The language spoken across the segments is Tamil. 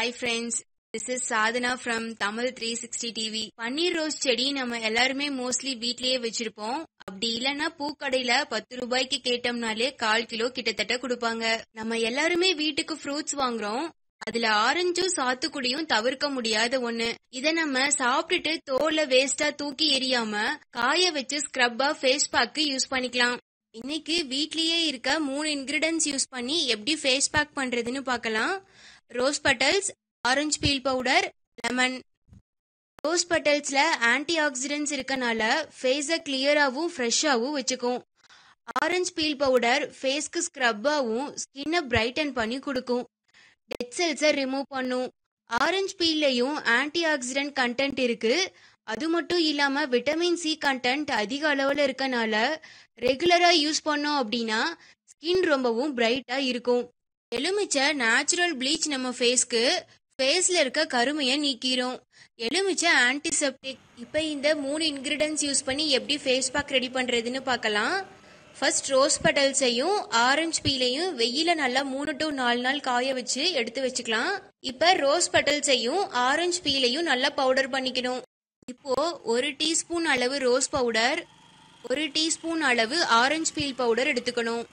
hi friends this is Sadhana from Tamil three sixty TV பன்னீர் ரோஸ் செடி நம்ம எல்லாருமே மோஸ்ட்லி வீட்லயே வச்சிருப்போம் அப்படி இல்லைன்னா பூக்கடையில பத்து ரூபாய்க்கு கேட்டோம்னாலே கால் கிலோ கிட்டத்தட்ட கொடுப்பாங்க நம்ம எல்லாருமே வீட்டுக்கு ஃப்ரூட்ஸ் வாங்குறோம் அதுல ஆரஞ்சும் சாத்துக்குடியும் தவிர்க்க முடியாத ஒண்ணு இத நம்ம சாப்பிட்டுட்டு தோல்ல வேஸ்டா தூக்கி எறியாம காய வச்சு ஸ்க்ரப்பா ஃபேஸ் பேக்கு யூஸ் பண்ணிக்கலாம் இன்னைக்கு வீட்லயே இருக்க மூணு இன்கிரிடியன்ஸ் யூஸ் பண்ணி எப்படி ஃபேஸ் பேக் பண்றதுன்னு பார்க்கலாம் ரோஸ் பட்டல்ஸ் ஆரஞ்சு பீல் பவுடர் லெமன் ரோஸ் பட்டல்ஸ்ல ஆன்டி ஆக்சிடென்ட்ஸ் இருக்கனால ஃபேஸை கிளியராகவும் ஃப்ரெஷ்ஷாகவும் வச்சுக்கும் ஆரஞ்சு பீல் பவுடர் ஃபேஸ்க்கு ஸ்க்ரப்பாகவும் ஸ்கின்னை பிரைட்டன் பண்ணி கொடுக்கும் டெட் செல்ஸை ரிமூவ் பண்ணும் ஆரஞ்சு பீல்லையும் ஆன்டி ஆக்சிடென்ட் கண்டென்ட் இருக்கு அது மட்டும் இல்லாம விட்டமின் சி கண்டென்ட் அதிக அளவுல இருக்கனால ரெகுலரா யூஸ் பண்ணோம் அப்படின்னா ஸ்கின் ரொம்பவும் பிரைட்டா இருக்கும் எலுமிச்சை நேச்சுரல் ப்ளீச் நம்ம ஃபேஸ்க்கு ஃபேஸ்ல இருக்க கருமையை நீக்கிரும் எலுமிச்சை ஆன்டிசெப்டிக் இப்போ இந்த மூணு இன்கிரிடியன்ஸ் யூஸ் பண்ணி எப்படி ஃபேஸ் பேக் ரெடி பண்றதுன்னு பார்க்கலாம் ஃபர்ஸ்ட் ரோஸ் பெட்டல்ஸையும் ஆரஞ்சு பீலையும் வெயில நல்லா மூணு டு நாலு நாள் காய வச்சு எடுத்து வச்சுக்கலாம் இப்போ ரோஸ் பெட்டல்ஸையும் ஆரஞ்சு பீலையும் நல்லா பவுடர் பண்ணிக்கணும் இப்போ ஒரு டீஸ்பூன் அளவு ரோஸ் பவுடர் ஒரு டீஸ்பூன் அளவு ஆரஞ்சு பீல் பவுடர் எடுத்துக்கணும்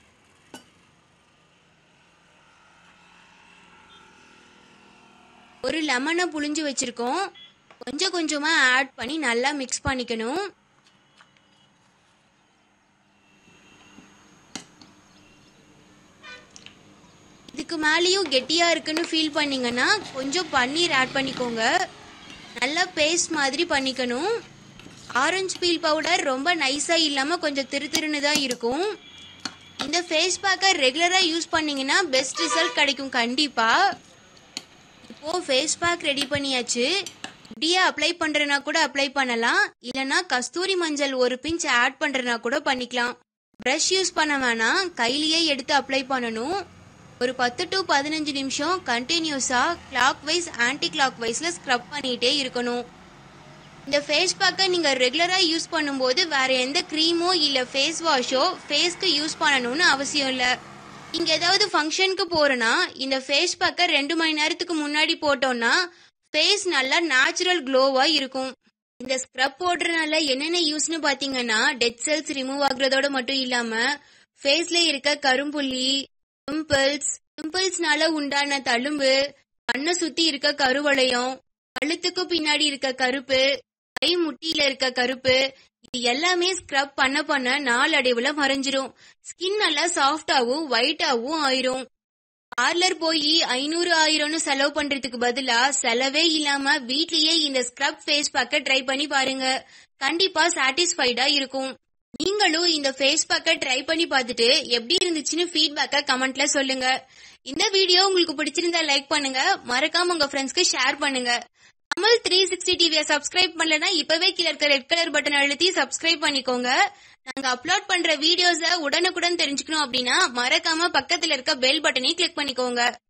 ஒரு லெமனை புழிஞ்சு வச்சிருக்கோம் கொஞ்சம் கொஞ்சமா ஆட் பண்ணி நல்லா மிக்ஸ் பண்ணிக்கணும் இதுக்கு மேலேயும் கெட்டியா இருக்குன்னு ஃபீல் பண்ணீங்கன்னா கொஞ்சம் பன்னீர் ஆட் பண்ணிக்கோங்க நல்லா பேஸ்ட் மாதிரி பண்ணிக்கணும் ஆரஞ்சு பீல் பவுடர் ரொம்ப நைஸா இல்லாம கொஞ்சம் திரு திருன்னு தான் இருக்கும் இந்த ஃபேஸ் பேக்கை ரெகுலரா யூஸ் பண்ணீங்கன்னா பெஸ்ட் ரிசல்ட் கிடைக்கும் கண்டிப்பா இப்போ ஃபேஸ் பேக் ரெடி பண்ணியாச்சு இப்படியே அப்ளை பண்றனா கூட அப்ளை பண்ணலாம் இல்லனா கஸ்தூரி மஞ்சள் ஒரு பிஞ்ச் ஆட் பண்றனா கூட பண்ணிக்கலாம் ப்ரஷ் யூஸ் பண்ண வேணாம் கையிலேயே எடுத்து அப்ளை பண்ணணும் ஒரு பத்து டு பதினஞ்சு நிமிஷம் கண்டினியூஸா கிளாக் வைஸ் ஆன்டி கிளாக் வைஸ்ல ஸ்க்ரப் பண்ணிட்டே இருக்கணும் இந்த ஃபேஸ் பேக்கை நீங்க ரெகுலரா யூஸ் பண்ணும்போது வேற எந்த க்ரீமோ இல்ல ஃபேஸ் வாஷோ ஃபேஸ்க்கு யூஸ் பண்ணணும்னு அவசியம் இல்லை நீங்க ஏதாவது ஃபங்க்ஷனுக்கு போறோன்னா இந்த ஃபேஸ் பேக்கை ரெண்டு மணி நேரத்துக்கு முன்னாடி போட்டோம்னா ஃபேஸ் நல்லா நேச்சுரல் க்ளோவா இருக்கும் இந்த ஸ்க்ரப் போடுறதுனால என்னென்ன யூஸ்னு பாத்தீங்கன்னா டெட் செல்ஸ் ரிமூவ் ஆகுறதோட மட்டும் இல்லாம ஃபேஸ்ல இருக்க கரும்புள்ளி பிம்பிள்ஸ் பிம்பிள்ஸ்னால உண்டான தழும்பு கண்ணை சுத்தி இருக்க கருவளையம் கழுத்துக்கு பின்னாடி இருக்க கருப்பு கை முட்டியில இருக்க கருப்பு இது எல்லாமே ஸ்க்ரப் பண்ண பண்ண நாளடைவுல மறைஞ்சிரும் ஸ்கின் நல்லா சாஃப்டாவும் ஒயிட்டாவும் ஆயிரும் பார்லர் போய் ஐநூறு ஆயிரம்னு செலவு பண்றதுக்கு பதிலா செலவே இல்லாம வீட்லயே இந்த ஸ்க்ரப் ஃபேஸ் பேக்க ட்ரை பண்ணி பாருங்க கண்டிப்பா சாட்டிஸ்ஃபைடா இருக்கும் நீங்களும் இந்த ஃபேஸ் பேக்க ட்ரை பண்ணி பார்த்துட்டு எப்படி இருந்துச்சுன்னு ஃபீட்பேக்க கமெண்ட்ல சொல்லுங்க இந்த வீடியோ உங்களுக்கு பிடிச்சிருந்தா லைக் பண்ணுங்க மறக்காம உங்க ஃப்ரெண்ட்ஸ்க்கு ஷேர் பண்ணுங்க தமிழ் த்ரீ சிக்ஸ்டி டிவியை சப்ஸ்கிரைப் பண்ணலனா இப்பவே கீழே இருக்க ரெட் கலர் பட்டன் அழுத்தி சப்ஸ்கிரைப் பண்ணிக்கோங்க நாங்க அப்லோட் பண்ற வீடியோஸ உடனுக்குடன் தெரிஞ்சுக்கணும் அப்படின்னா மறக்காம பக்கத்துல இருக்க பெல் பட்டனை கிளிக் பண்ணிக்கோங்க